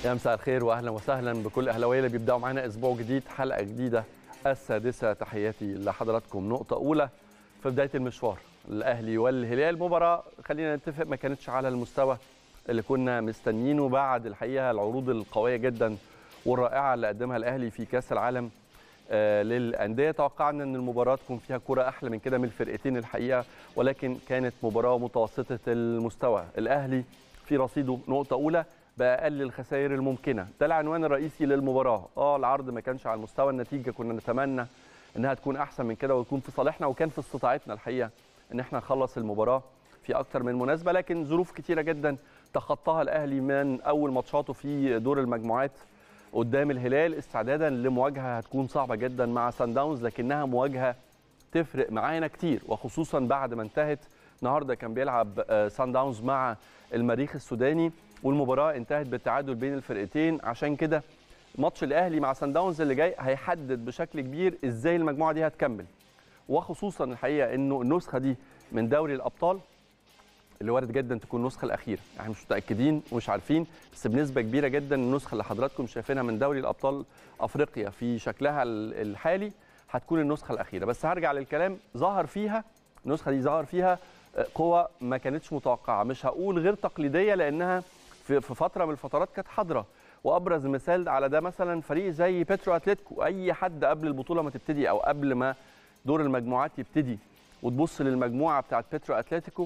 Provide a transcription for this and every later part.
يا مساء الخير واهلا وسهلا بكل اهلاويه اللي بيبداوا معانا اسبوع جديد حلقه جديده السادسه تحياتي لحضراتكم نقطه اولى في بدايه المشوار الاهلي والهلال مباراه خلينا نتفق ما كانتش على المستوى اللي كنا مستنيينه بعد الحقيقه العروض القويه جدا والرائعه اللي قدمها الاهلي في كاس العالم آه للانديه توقعنا ان المباراه تكون فيها كره احلى من كده من الفرقتين الحقيقه ولكن كانت مباراه متوسطه المستوى الاهلي في رصيده نقطه اولى باقل الخسائر الممكنه ده العنوان الرئيسي للمباراه اه العرض ما كانش على المستوى النتيجه كنا نتمنى انها تكون احسن من كده ويكون في صالحنا وكان في استطاعتنا الحقيقه ان احنا نخلص المباراه في اكتر من مناسبه لكن ظروف كتيره جدا تخطاها الاهلي من اول ماتشاته في دور المجموعات قدام الهلال استعدادا لمواجهه هتكون صعبه جدا مع سان داونز لكنها مواجهه تفرق معانا كتير وخصوصا بعد ما انتهت النهارده كان بيلعب سان داونز مع المريخ السوداني والمباراه انتهت بالتعادل بين الفرقتين عشان كده ماتش الاهلي مع سان داونز اللي جاي هيحدد بشكل كبير ازاي المجموعه دي هتكمل وخصوصا الحقيقه انه النسخه دي من دوري الابطال اللي وارد جدا تكون النسخه الاخيره احنا يعني مش متاكدين ومش عارفين بس بنسبه كبيره جدا النسخه اللي حضراتكم شايفينها من دوري الابطال افريقيا في شكلها الحالي هتكون النسخه الاخيره بس هرجع للكلام ظهر فيها النسخه دي ظهر فيها قوة ما كانتش متوقعة مش هقول غير تقليدية لأنها في فترة من الفترات كانت حاضرة وأبرز مثال على ده مثلا فريق زي بيترو أتلتيكو أي حد قبل البطولة ما تبتدي أو قبل ما دور المجموعات يبتدي وتبص للمجموعة بتاعت بيترو أتلتيكو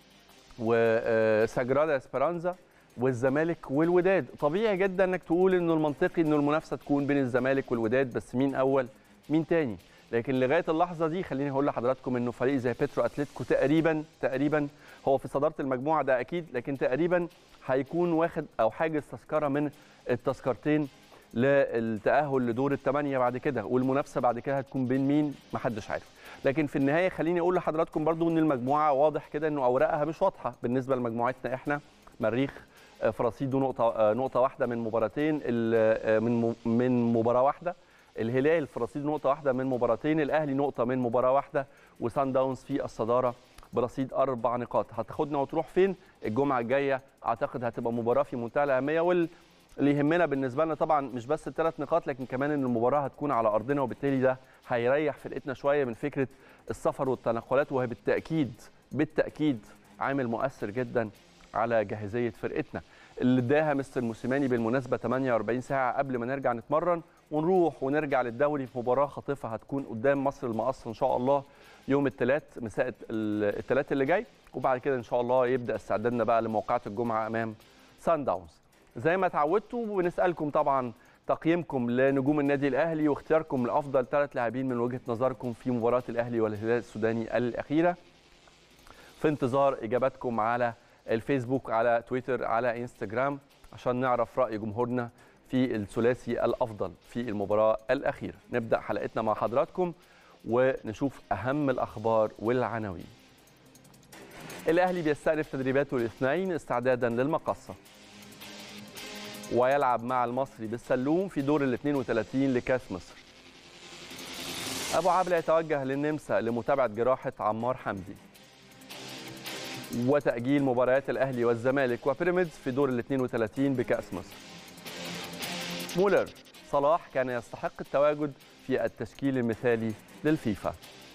وساجرادا اسبرانزا والزمالك والوداد طبيعي جدا انك تقول انه المنطقي انه المنافسه تكون بين الزمالك والوداد بس مين اول مين تاني لكن لغايه اللحظه دي خليني اقول لحضراتكم انه فريق زي بيترو اتلتيكو تقريبا تقريبا هو في صداره المجموعه ده اكيد لكن تقريبا هيكون واخد او حاجز تذكره من التذكرتين للتاهل لدور الثمانيه بعد كده والمنافسه بعد كده هتكون بين مين محدش عارف لكن في النهايه خليني اقول لحضراتكم برضو ان المجموعه واضح كده انه اوراقها مش واضحه بالنسبه لمجموعتنا احنا مريخ في رصيده نقطه نقطه واحده من مباراتين من من مباراه واحده الهلال في رصيد نقطة واحدة من مباراتين الأهلي نقطة من مباراة واحدة وسان داونز في الصدارة برصيد أربع نقاط هتاخدنا وتروح فين الجمعة الجاية أعتقد هتبقى مباراة في منتهى الأهمية واللي يهمنا بالنسبة لنا طبعا مش بس الثلاث نقاط لكن كمان إن المباراة هتكون على أرضنا وبالتالي ده هيريح فرقتنا شوية من فكرة السفر والتنقلات وهي بالتأكيد بالتأكيد عامل مؤثر جدا على جاهزية فرقتنا اللي اداها مستر موسيماني بالمناسبة 48 ساعة قبل ما نرجع نتمرن ونروح ونرجع للدوري في مباراه خاطفه هتكون قدام مصر المقص ان شاء الله يوم الثلاث مساء الثلاث اللي جاي وبعد كده ان شاء الله يبدا استعدادنا بقى لموقعه الجمعه امام سان داونز زي ما اتعودتوا بنسالكم طبعا تقييمكم لنجوم النادي الاهلي واختياركم لافضل ثلاث لاعبين من وجهه نظركم في مباراه الاهلي والهلال السوداني الاخيره في انتظار اجاباتكم على الفيسبوك على تويتر على انستجرام عشان نعرف راي جمهورنا في الثلاثي الافضل في المباراه الاخيره نبدا حلقتنا مع حضراتكم ونشوف اهم الاخبار والعناوين الاهلي بيستأنف تدريباته الاثنين استعدادا للمقصه ويلعب مع المصري بالسلوم في دور ال 32 لكاس مصر ابو عبله يتوجه للنمسا لمتابعه جراحه عمار حمدي وتاجيل مباريات الاهلي والزمالك وبيراميدز في دور ال 32 بكاس مصر مولر صلاح كان يستحق التواجد في التشكيل المثالي للفيفا